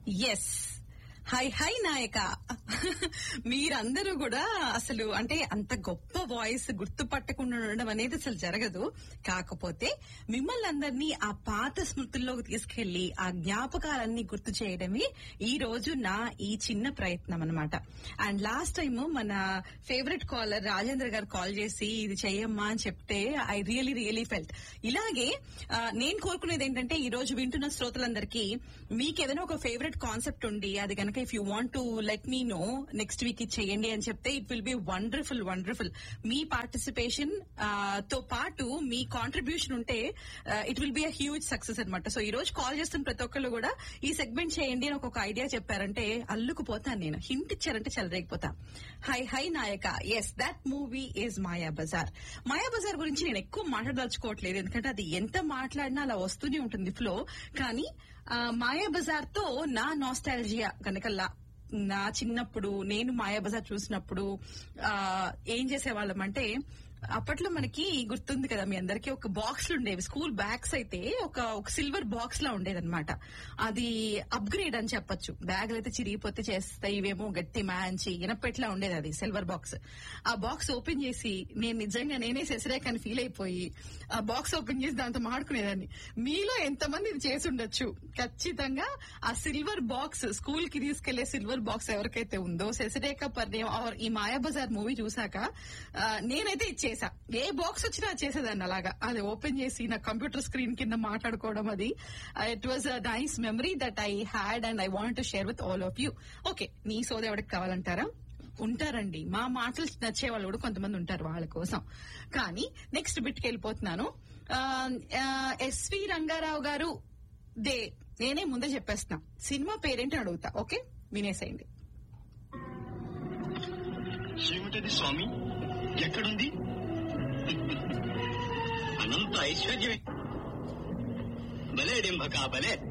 yes high హై నాయక మీరందరూ కూడా అసలు అంటే అంత గొప్ప వాయిస్ గుర్తుపట్టకుండా ఉండడం అనేది అసలు జరగదు కాకపోతే మిమ్మల్ని అందరినీ ఆ పాత స్మృతుల్లోకి తీసుకెళ్లి ఆ జ్ఞాపకాలన్నీ గుర్తు చేయడమే ఈ రోజు నా ఈ చిన్న ప్రయత్నం అనమాట అండ్ లాస్ట్ టైం మన favourite caller Rajendra garu call చేసి ఇది చెయ్యమ్మా అని చెప్తే ఐ రియలీ రియలీ ఫెల్ట్ ఇలాగే ఆ, నేను కోరుకునేది ఏంటంటే ఈ రోజు వింటున్న శ్రోతలందరికీ మీకు ఏదైనా ఒక ఫేవరెట్ కాన్సెప్ట్ ఉండి అది కనుక if you want to let me know next week ఇది చేయండి అని చెప్తే it will be wonderful wonderful మీ పార్టిసిపేషన్ తో పాటు మీ కాంట్రిబ్యూషన్ ఉంటే it will be a huge success అనమాట సో ఈ రోజు కాల్ చేస్తున్న ప్రతి ఒక్కళ్ళు కూడా ఈ సెగ్మెంట్ చేయండి అని ఒక ఐడియా చెప్పారంటే అల్లుకుపోతాను నేను హింట్ ఇచ్చారంటే చెలరేగిపోతా హై హై నాయక yes that movie is Maya Bazar Maya Bazar గురించి నేను ఎక్కువ మాట్లాడదలుచుకోవట్లేదు ఎందుకంటే అది ఎంత మాట్లాడినా అలా వస్తూనే ఉంటుంది ఫ్లో కానీ ఆ, మాయా బజార్ తో నా నాస్టాలజియా కనుక లా- నా చిన్నప్పుడు నేను మాయా బజార్ చూసినప్పుడు ఆ ఏం చేసేవాళ్ళం అంటే అప్పట్లో మనకి గుర్తుంది కదా మీ అందరికీ ఒక బాక్స్లు ఉండేవి స్కూల్ బ్యాగ్స్ అయితే ఒక ఒక సిల్వర్ బాక్స్ లా ఉండేదన్నమాట అది అప్గ్రేడ్ అని చెప్పొచ్చు బ్యాగులు అయితే చిరిగిపోతే చేస్తాయి ఇవేమో గట్టి మ్యాంచి ఇనపెట్లా ఉండేది అది సిల్వర్ బాక్స్ ఆ బాక్స్ ఓపెన్ చేసి నేను నిజంగా నేనే సెసరేక్ అని ఫీల్ అయిపోయి ఆ బాక్స్ ఓపెన్ చేసి దాంతో మాడుకునేదాన్ని మీలో ఎంతమంది ఇది చేసి ఉండొచ్చు ఖచ్చితంగా ఆ సిల్వర్ బాక్స్ స్కూల్ కి తీసుకెళ్లే సిల్వర్ బాక్స్ ఎవరికైతే ఉందో సెసరేక పరిణయం ఆర్ ఈ మాయా బజార్ మూవీ చూసాక ఆ, నేనైతే ఇచ్చేసా ఏ బాక్స్ వచ్చినా అది చేసేదాన్ని అలాగా అది ఓపెన్ చేసి నా కంప్యూటర్ స్క్రీన్ కింద మాట్లాడుకోవడం అది it was a nice memory that I had and I want to share with all of you okay నీ సోద ఎవరికి కావాలంటారా ఉంటారండి మా మాటలు నచ్చే వాళ్ళు కూడా కొంతమంది ఉంటారు వాళ్ళ కోసం కానీ నెక్స్ట్ బిట్కి వెళ్ళిపోతున్నాను ఆ, ఆ, ఎస్వి రంగారావు గారు దే నేనే ముందే చెప్పేస్తున్నా సినిమా పేరేంటి అడుగుతా ఓకే వినేసేయండి ఏమిటది స్వామి ఎక్కడుంది అనంత ఐశ్వర్యమే భలే డింభక భలే